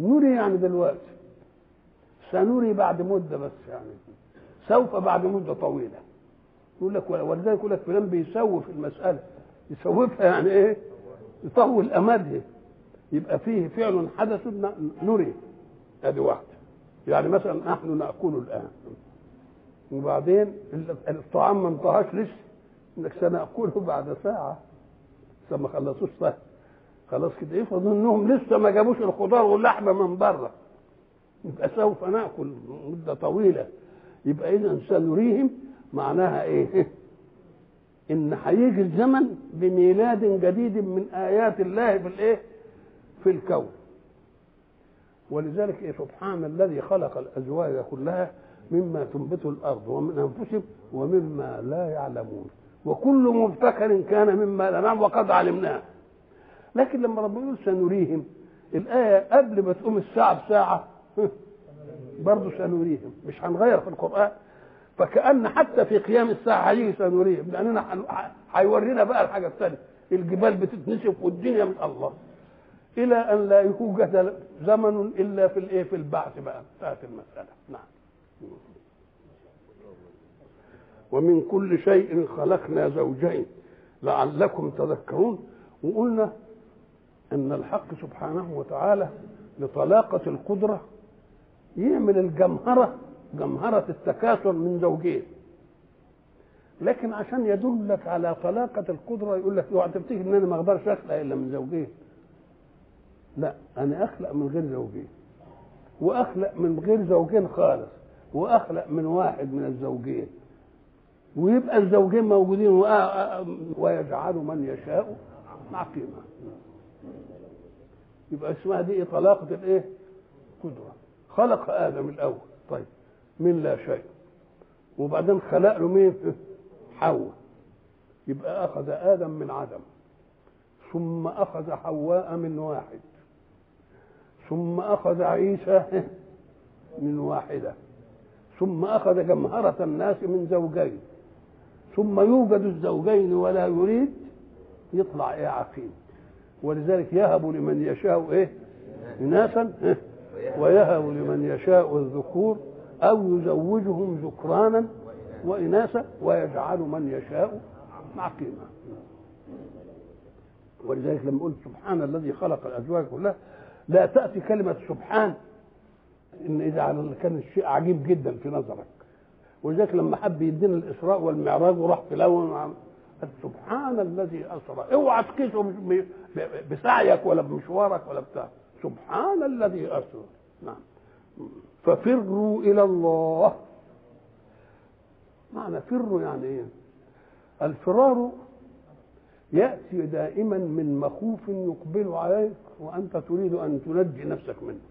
نري يعني دلوقتي سنري بعد مده بس يعني سوف بعد مده طويله يقول لك ولذلك يقول لك فلان بيسوف المساله يسوفها يعني ايه؟ يطول امدها يبقى فيه فعل حدث نري ادي واحده يعني مثلا نحن ناكل الان وبعدين الطعام ما انتهاش لسه انك سناكله بعد ساعه لسه ما خلصوش صح خلاص كده يفرض انهم لسه ما جابوش الخضار واللحمه من بره يبقى سوف ناكل مده طويله يبقى اذا سنريهم معناها ايه ان هيجي الزمن بميلاد جديد من ايات الله في الايه في الكون ولذلك إيه سبحان الذي خلق الازواج كلها مما تنبت الارض ومن انفسهم ومما لا يعلمون وكل مبتكر كان مما لا نعلم وقد علمناه لكن لما ربنا يقول سنريهم الايه قبل ما تقوم الساعه بساعه برضه سنريهم مش هنغير في القران فكأن حتى في قيام الساعة هيجي سنريهم لأننا هيورينا بقى الحاجة الثانية الجبال بتتنسف والدنيا من الله إلى أن لا يوجد زمن إلا في الإيه في البعث بقى انتهت المسألة نعم ومن كل شيء خلقنا زوجين لعلكم تذكرون وقلنا أن الحق سبحانه وتعالى لطلاقة القدرة يعمل الجمهرة جمهرة التكاثر من زوجين لكن عشان يدلك على طلاقة القدرة يقول لك اوعى تفتكر ان انا ما اقدرش اخلق الا من زوجين لا انا اخلق من غير زوجين واخلق من غير زوجين خالص واخلق من واحد من الزوجين ويبقى الزوجين موجودين ويجعل من يشاء عقيما يبقى اسمها دي طلاقة الايه؟ قدرة خلق ادم الاول طيب من لا شيء وبعدين خلق له مين حواء يبقى اخذ ادم من عدم ثم اخذ حواء من واحد ثم اخذ عيسى من واحده ثم اخذ جمهره الناس من زوجين ثم يوجد الزوجين ولا يريد يطلع ايه عقيم ولذلك يهب لمن يشاء ايه اناثا ويهب لمن يشاء الذكور أو يزوجهم ذكرانا وإناثا ويجعل من يشاء عقيما ولذلك لما قلت سبحان الذي خلق الأزواج كلها لا تأتي كلمة سبحان إن إذا كان الشيء عجيب جدا في نظرك ولذلك لما حب يدينا الإسراء والمعراج وراح في الأول سبحان الذي أسرى اوعى تقيسه بسعيك ولا بمشوارك ولا بتاع سبحان الذي أسرى نعم ففروا الى الله معنى فروا يعني ايه الفرار ياتي دائما من مخوف يقبل عليك وانت تريد ان تنجي نفسك منه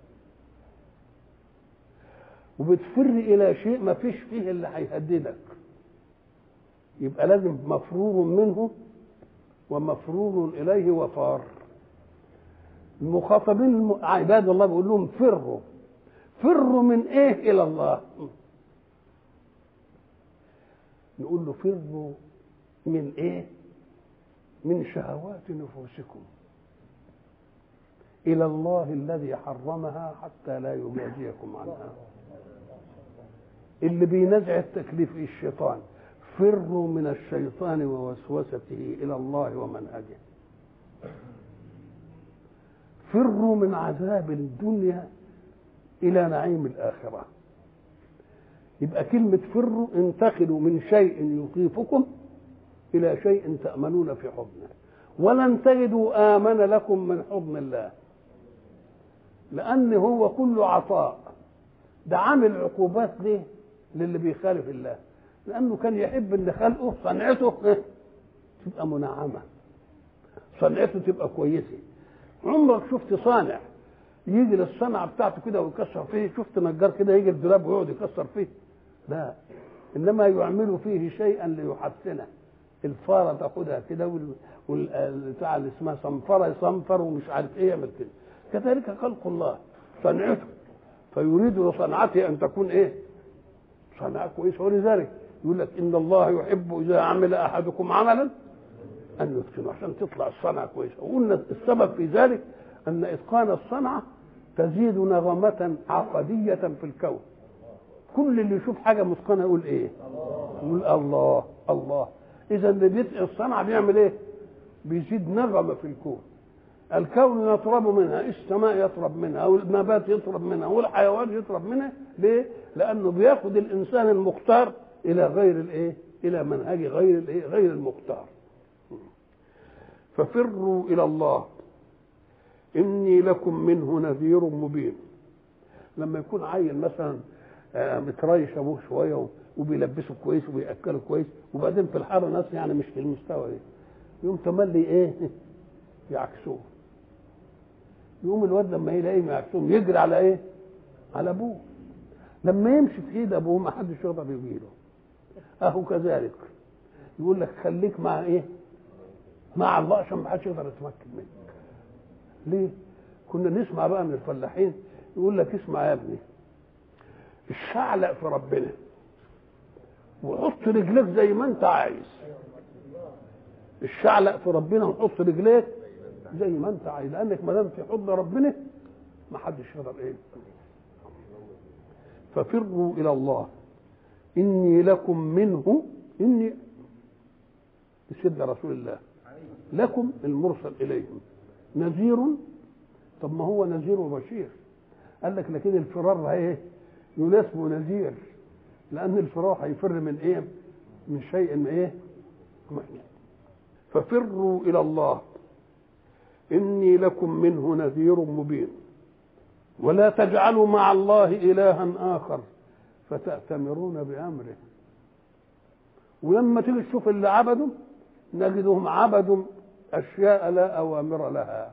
وبتفر الى شيء ما فيش فيه اللي هيهددك يبقى لازم مفرور منه ومفرور اليه وفار المخاطبين عباد الله بيقول لهم فروا فروا من ايه الى الله نقول له فروا من ايه من شهوات نفوسكم الى الله الذي حرمها حتى لا يجازيكم عنها اللي بينزع التكليف الشيطان فروا من الشيطان ووسوسته الى الله ومنهجه فروا من عذاب الدنيا الى نعيم الاخره يبقى كلمه فروا انتقلوا من شيء يخيفكم الى شيء تامنون في حضنه ولن تجدوا امن لكم من حضن الله لان هو كله عطاء ده عامل عقوبات ليه للي بيخالف الله لانه كان يحب ان خلقه صنعته تبقى منعمه صنعته تبقى كويسه عمرك شفت صانع يجي للصنعه بتاعته كده ويكسر فيه شفت نجار كده يجي الدولاب ويقعد يكسر فيه لا انما يعمل فيه شيئا ليحسنه الفاره تاخدها كده والبتاع اللي اسمها صنفره يصنفر ومش عارف ايه يعمل كده كذلك خلق الله صنعته فيريد لصنعته ان تكون ايه صنعه كويسه ولذلك يقول لك ان الله يحب اذا عمل احدكم عملا ان يتقنه عشان تطلع الصنعه كويسه وقلنا السبب في ذلك ان اتقان الصنعه تزيد نغمة عقدية في الكون كل اللي يشوف حاجة متقنة يقول ايه يقول الله الله اذا اللي بيتقي الصنعة بيعمل ايه بيزيد نغمة في الكون الكون يطرب منها السماء يطرب منها والنبات يطرب منها والحيوان يطرب منها ليه لانه بياخد الانسان المختار الى غير الايه الى منهج غير الايه غير المختار ففروا الى الله اني لكم منه نذير مبين لما يكون عيل مثلا متريش ابوه شويه وبيلبسه كويس وبياكله كويس وبعدين في الحاره ناس يعني مش في المستوى ايه يقوم تملي ايه يعكسوه يقوم الواد لما يلاقيه يعكسوهم يجري على ايه على ابوه لما يمشي في ايد ابوه ما حدش يقدر يجيله اهو كذلك يقول لك خليك مع ايه مع الله عشان ما حدش يقدر يتمكن منك ليه كنا نسمع بقى من الفلاحين يقول لك اسمع يا ابني الشعلق في ربنا وحط رجليك زي ما انت عايز الشعلق في ربنا وحط رجليك زي ما انت عايز لانك ما دام في حضن ربنا ما حدش يقدر ايه ففروا الى الله اني لكم منه اني سيدنا رسول الله لكم المرسل اليهم نذير طب ما هو نذير وبشير قال لك لكن الفرار ايه يقول اسمه نذير لان الفرار هيفر من ايه من شيء ايه ففروا الى الله اني لكم منه نذير مبين ولا تجعلوا مع الله الها اخر فتأتمرون بامره ولما تيجي تشوف اللي عبدوا نجدهم عبدوا اشياء لا اوامر لها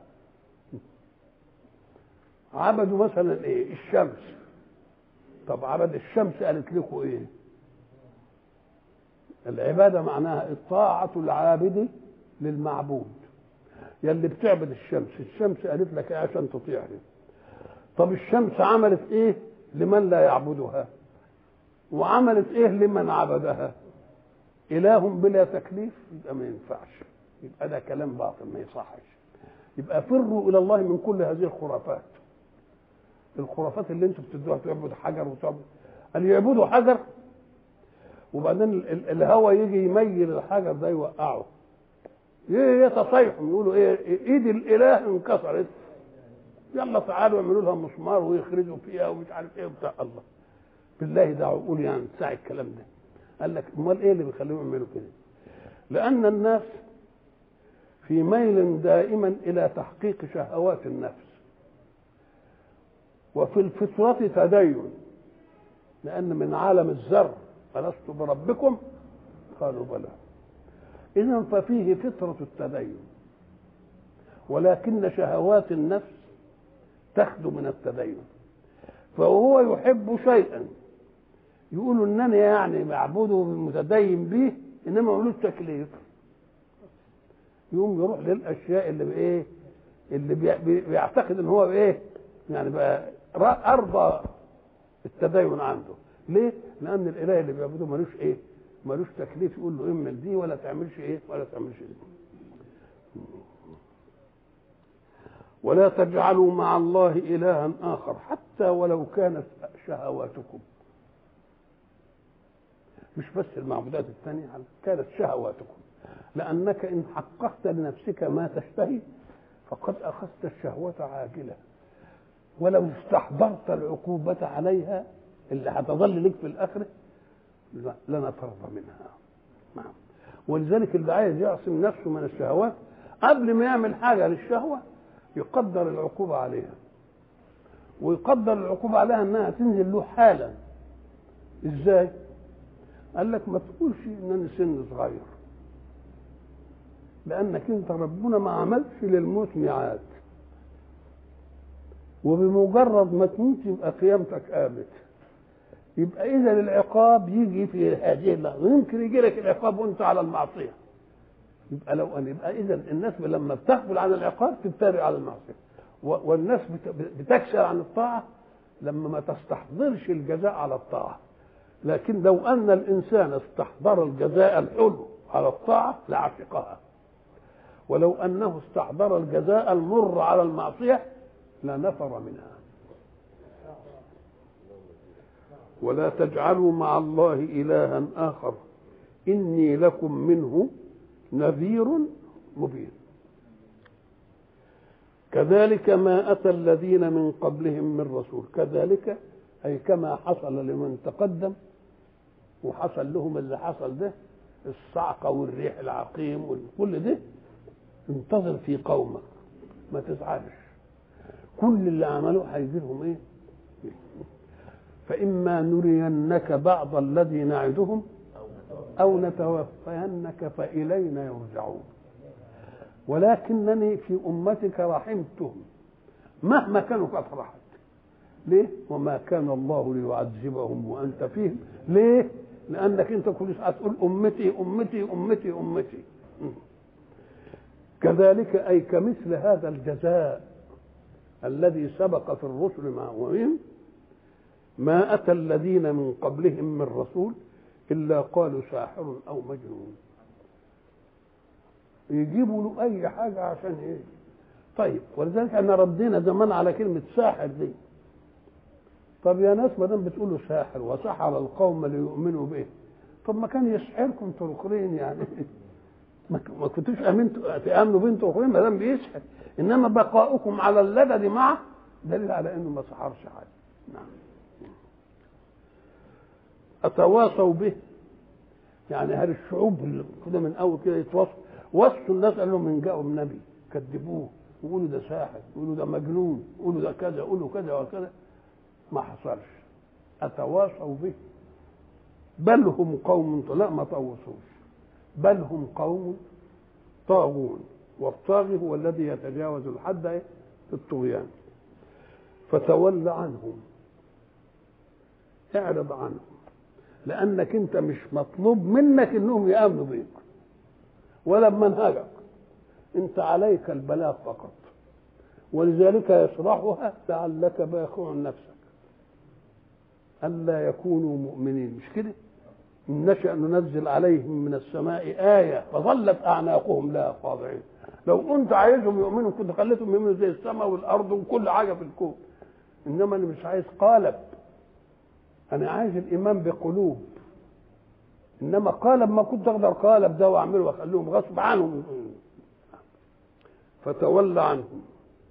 عبدوا مثلا ايه الشمس طب عبد الشمس قالت لكم ايه العباده معناها الطاعه العابد للمعبود يلي بتعبد الشمس الشمس قالت لك ايه عشان تطيعني طب الشمس عملت ايه لمن لا يعبدها وعملت ايه لمن عبدها اله بلا تكليف يبقى ما ينفعش يبقى ده كلام باطل ما يصحش يبقى فروا الى الله من كل هذه الخرافات الخرافات اللي انتم بتدوها تعبد حجر وتعبد ان يعبدوا حجر وبعدين الهوى يجي يميل الحجر ده يوقعه يتصيحوا يقولوا ايه ايد الاله انكسرت يلا تعالوا اعملوا لها مسمار ويخرجوا فيها ومش عارف ايه وبتاع الله بالله ده عقول يعني ساعة الكلام ده قال لك امال ايه اللي بيخليهم يعملوا كده لان الناس في ميل دائما الى تحقيق شهوات النفس وفي الفطرة تدين لأن من عالم الذر ألست بربكم قالوا بلى إذا ففيه فطرة التدين ولكن شهوات النفس تخدو من التدين فهو يحب شيئا يقول انني يعني معبوده متدين به انما ملوش تكليف يقوم يروح للاشياء اللي بايه اللي بيعتقد ان هو بايه يعني بقى ارضى التدين عنده ليه لان الاله اللي بيعبده ملوش ايه ملوش تكليف يقول له اعمل دي ولا تعملش ايه ولا تعملش دي ولا تجعلوا مع الله الها اخر حتى ولو كانت شهواتكم مش بس المعبودات الثانية كانت شهواتكم لأنك إن حققت لنفسك ما تشتهي فقد أخذت الشهوة عاجلة ولو استحضرت العقوبة عليها اللي هتظل لك في الآخرة لنفرض منها نعم ولذلك اللي عايز يعصم نفسه من الشهوات قبل ما يعمل حاجة للشهوة يقدر العقوبة عليها ويقدر العقوبة عليها انها تنزل له حالا ازاي قال لك ما تقولش ان انا سن صغير لانك انت ربنا ما عملش للموت ميعاد وبمجرد ما تموت يبقى قيامتك قامت يبقى اذا العقاب يجي في هذه اللحظه يمكن يجي لك العقاب وانت على المعصيه يبقى لو ان يبقى اذا الناس لما بتغفل عن العقاب تبتدئ على المعصيه والناس بتكسر عن الطاعه لما ما تستحضرش الجزاء على الطاعه لكن لو ان الانسان استحضر الجزاء الحلو على الطاعه لعشقها ولو انه استحضر الجزاء المر على المعصيه لنفر منها ولا تجعلوا مع الله إلها آخر إني لكم منه نذير مبين كذلك ما أتى الذين من قبلهم من رسول كذلك أي كما حصل لمن تقدم وحصل لهم اللي حصل ده الصعقة والريح العقيم وكل ده انتظر في قومك ما تزعلش كل اللي عملوه هيجي لهم ايه فإما نرينك بعض الذي نعدهم أو نتوفينك فإلينا يرجعون ولكنني في أمتك رحمتهم مهما كانوا قد رحمت ليه؟ وما كان الله ليعذبهم وأنت فيهم ليه؟ لأنك أنت كل ساعة تقول أمتي أمتي أمتي أمتي كذلك أي كمثل هذا الجزاء الذي سبق في الرسل مع أممهم ما أتى الذين من قبلهم من رسول إلا قالوا ساحر أو مجنون يجيبوا له أي حاجة عشان إيه طيب ولذلك احنا ردينا زمان على كلمة ساحر دي طب يا ناس ما دام بتقولوا ساحر وسحر القوم ليؤمنوا به طب ما كان يسحركم انتوا الاخرين يعني ما كنتوش امنتوا تامنوا به انتوا الاخرين ما دام بيسحر انما بقاؤكم على اللدد معه دليل على انه ما سحرش حاجه نعم اتواصوا به يعني هل الشعوب اللي كده من اول كده يتواصوا وصوا الناس قال لهم ان جاءوا النبي كذبوه ويقولوا ده ساحر يقولوا ده مجنون يقولوا ده كذا يقولوا كذا وكذا ما حصلش اتواصوا به بل هم قوم لا ما طوصوش بل هم قوم طاغون والطاغي هو الذي يتجاوز الحد في الطغيان فتول عنهم اعرض عنهم لانك انت مش مطلوب منك انهم يامنوا بيك ولا بمنهجك انت عليك البلاغ فقط ولذلك يشرحها لعلك باخع نفسك ألا يكونوا مؤمنين مش كده إن نشأ ننزل عليهم من السماء آية فظلت أعناقهم لها خاضعين لو كنت عايزهم يؤمنوا كنت خليتهم يؤمنوا زي السماء والأرض وكل حاجة في الكون إنما أنا مش عايز قالب أنا عايز الإيمان بقلوب إنما قالب ما كنت أقدر قالب ده وأعمله وأخليهم غصب عنهم فتولى عنهم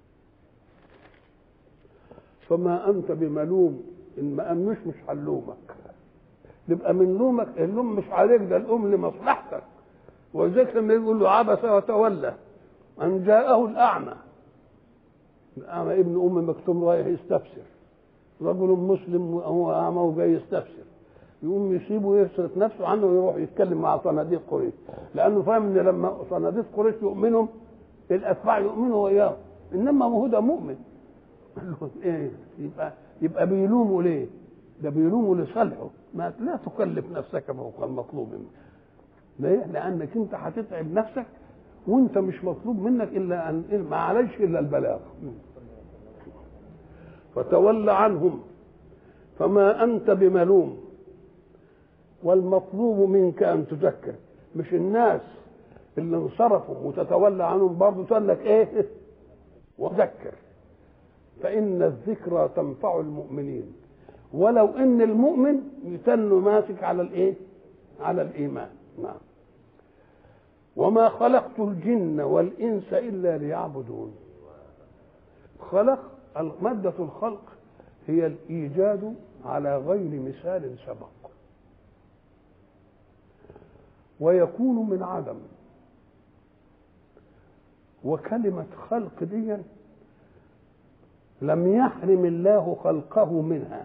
فما أنت بملوم ان ما امنوش مش هنلومك يبقى من لومك اللوم مش عليك ده الام لمصلحتك ولذلك لما يقول له عبس وتولى ان جاءه الاعمى الاعمى ابن ام مكتوم رايح يستفسر رجل مسلم وهو اعمى وجاي يستفسر يقوم يسيبه يصرف نفسه عنه ويروح يتكلم مع صناديق قريش لانه فاهم ان لما صناديق قريش يؤمنهم الاتباع يؤمنوا وياه انما هو ده مؤمن قال له ايه يبقى يبقى بيلوموا ليه؟ ده بيلوموا لصالحه ما لا تكلف نفسك فوق المطلوب منك ليه؟ لانك انت هتتعب نفسك وانت مش مطلوب منك الا ان ما عليش الا البلاغ فتولى عنهم فما انت بملوم والمطلوب منك ان تذكر مش الناس اللي انصرفوا وتتولى عنهم برضه تقول لك ايه وذكر فإن الذكرى تنفع المؤمنين ولو إن المؤمن يتن ماسك على الإيه؟ على الإيمان نعم وما خلقت الجن والإنس إلا ليعبدون خلق مادة الخلق هي الإيجاد على غير مثال سبق ويكون من عدم وكلمة خلق دي لم يحرم الله خلقه منها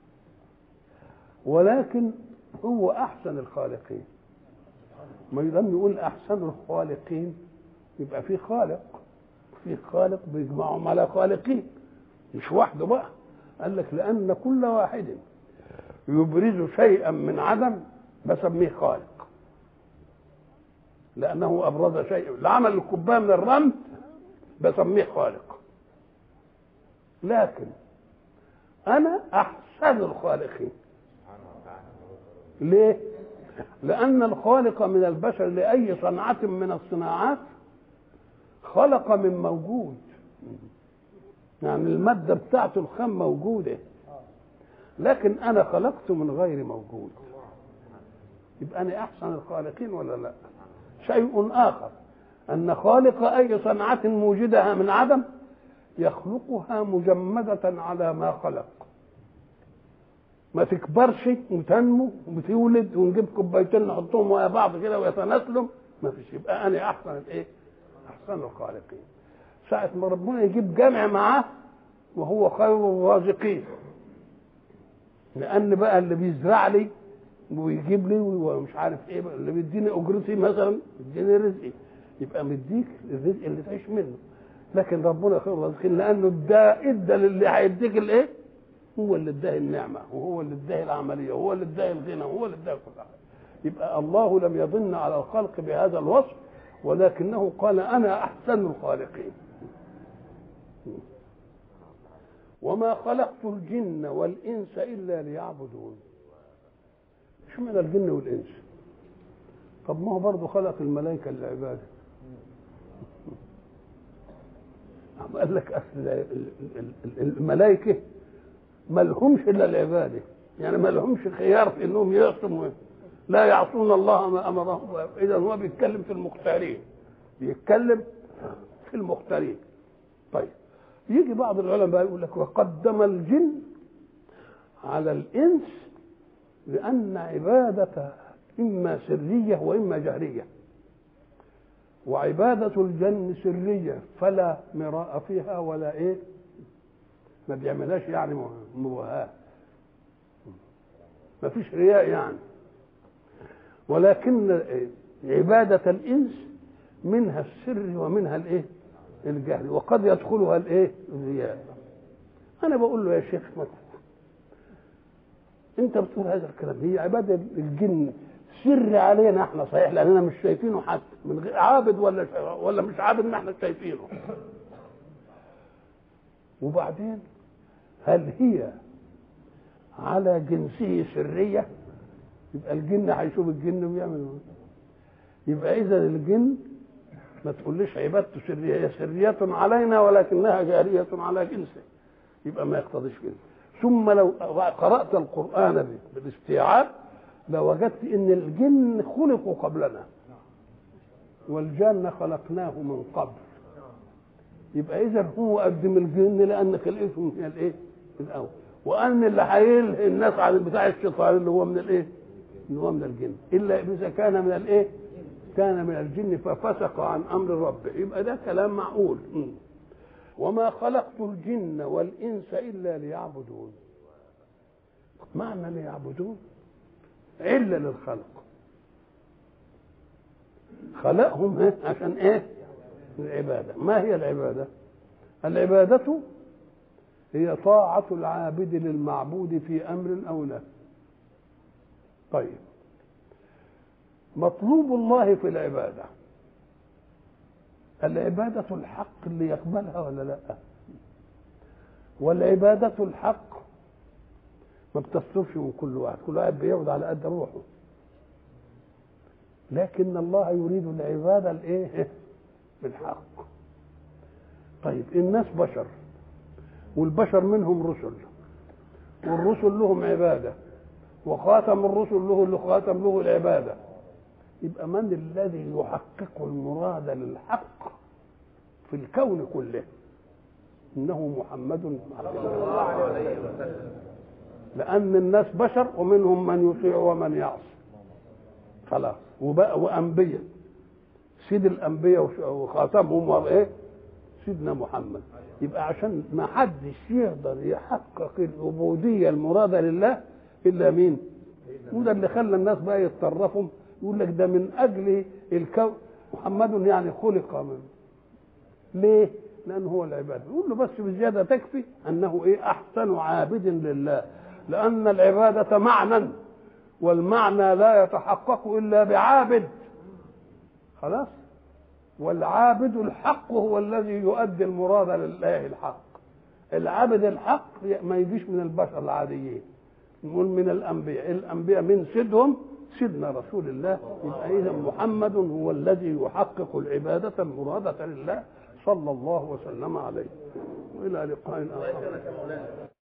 ولكن هو احسن الخالقين ما لم يقول احسن الخالقين يبقى في خالق في خالق بيجمعهم على خالقين مش وحده بقى قال لك لان كل واحد يبرز شيئا من عدم بسميه خالق لانه ابرز شيء لعمل الكوبايه من الرمل بسميه خالق لكن انا احسن الخالقين ليه لان الخالق من البشر لاي صنعه من الصناعات خلق من موجود يعني الماده بتاعته الخام موجوده لكن انا خلقت من غير موجود يبقى انا احسن الخالقين ولا لا شيء اخر ان خالق اي صنعه موجدها من عدم يخلقها مجمده على ما خلق ما تكبرش وتنمو وتولد ونجيب كوبايتين نحطهم ويا بعض كده ويتناسلوا ما فيش يبقى انا احسن الايه؟ احسن الخالقين ساعة ما ربنا يجيب جمع معاه وهو خير الرازقين لأن بقى اللي بيزرع لي ويجيب لي ومش عارف ايه بقى اللي بيديني اجرتي مثلا يديني رزقي يبقى مديك الرزق اللي تعيش منه لكن ربنا خير الرازقين لانه ده ادى للي هيديك الايه؟ هو اللي اداه النعمه وهو اللي اداه العمليه وهو اللي اداه الغنى وهو اللي اداه كل حاجه يبقى الله لم يضن على الخلق بهذا الوصف ولكنه قال انا احسن الخالقين وما خلقت الجن والانس الا ليعبدون شو معنى الجن والانس طب ما هو برضه خلق الملائكه للعباده قال لك اصل الملائكه ما لهمش الا العباده يعني ما لهمش خيار في انهم يعصوا لا يعصون الله ما امرهم اذا هو بيتكلم في المختارين بيتكلم في المختارين طيب يجي بعض العلماء يقول لك وقدم الجن على الانس لان عباده اما سريه واما جهريه وعباده الجن سريه فلا مراء فيها ولا ايه ما بيعملهاش يعني مباهاه ما فيش رياء يعني ولكن عبادة الإنس منها السر ومنها الإيه؟ الجهل وقد يدخلها الإيه؟ الرياء أنا بقول له يا شيخ مثلا أنت بتقول هذا الكلام هي عبادة الجن سر علينا احنا صحيح لأننا مش شايفينه حتى من غير عابد ولا ولا مش عابد ما احنا شايفينه وبعدين هل هي على جنسه سريه يبقى الجن هيشوف الجن ويعمل يبقى اذا الجن ما تقوليش عبادته سريه هي سريه علينا ولكنها جاريه على جنسه يبقى ما يقتضيش كده ثم لو قرات القران بالاستيعاب لوجدت ان الجن خلقوا قبلنا والجن خلقناه من قبل يبقى اذا هو قدم الجن لان خلقتهم من الايه؟ الاول وان اللي هيلهي الناس عن بتاع الشيطان اللي هو من الايه؟ ان هو من الجن الا اذا كان من الايه كان من الجن ففسق عن امر ربه يبقى ده كلام معقول وما خلقت الجن والانس الا ليعبدون معنى ليعبدون عله للخلق خلقهم عشان ايه العباده ما هي العباده العباده هي طاعه العابد للمعبود في امر او نهي طيب مطلوب الله في العبادة العبادة الحق اللي يقبلها ولا لا والعبادة الحق ما بتصرفش من كل واحد كل واحد بيعود على قد روحه لكن الله يريد العبادة الايه بالحق طيب الناس بشر والبشر منهم رسل والرسل لهم عباده وخاتم الرسل له اللي خاتم له العبادة يبقى من الذي يحقق المراد للحق في الكون كله إنه محمد صلى الله عليه وسلم لأن الناس بشر ومنهم من يطيع ومن يعصي خلاص وبقى وأنبياء سيد الأنبياء وخاتمهم وإيه سيدنا محمد يبقى عشان ما حدش يقدر يحقق العبودية المرادة لله الا مين وده اللي خلى الناس بقى يتطرفوا يقول لك ده من اجل الكون محمد يعني خلق من ليه لانه هو العباده يقول له بس بزياده تكفي انه ايه احسن عابد لله لان العباده معنى والمعنى لا يتحقق الا بعابد خلاص والعابد الحق هو الذي يؤدي المراد لله الحق العابد الحق ما يجيش من البشر العاديين نقول من الانبياء الانبياء من سيدهم سيدنا رسول الله يبقى اذا محمد هو الذي يحقق العباده المراده لله صلى الله وسلم عليه والى لقاء اخر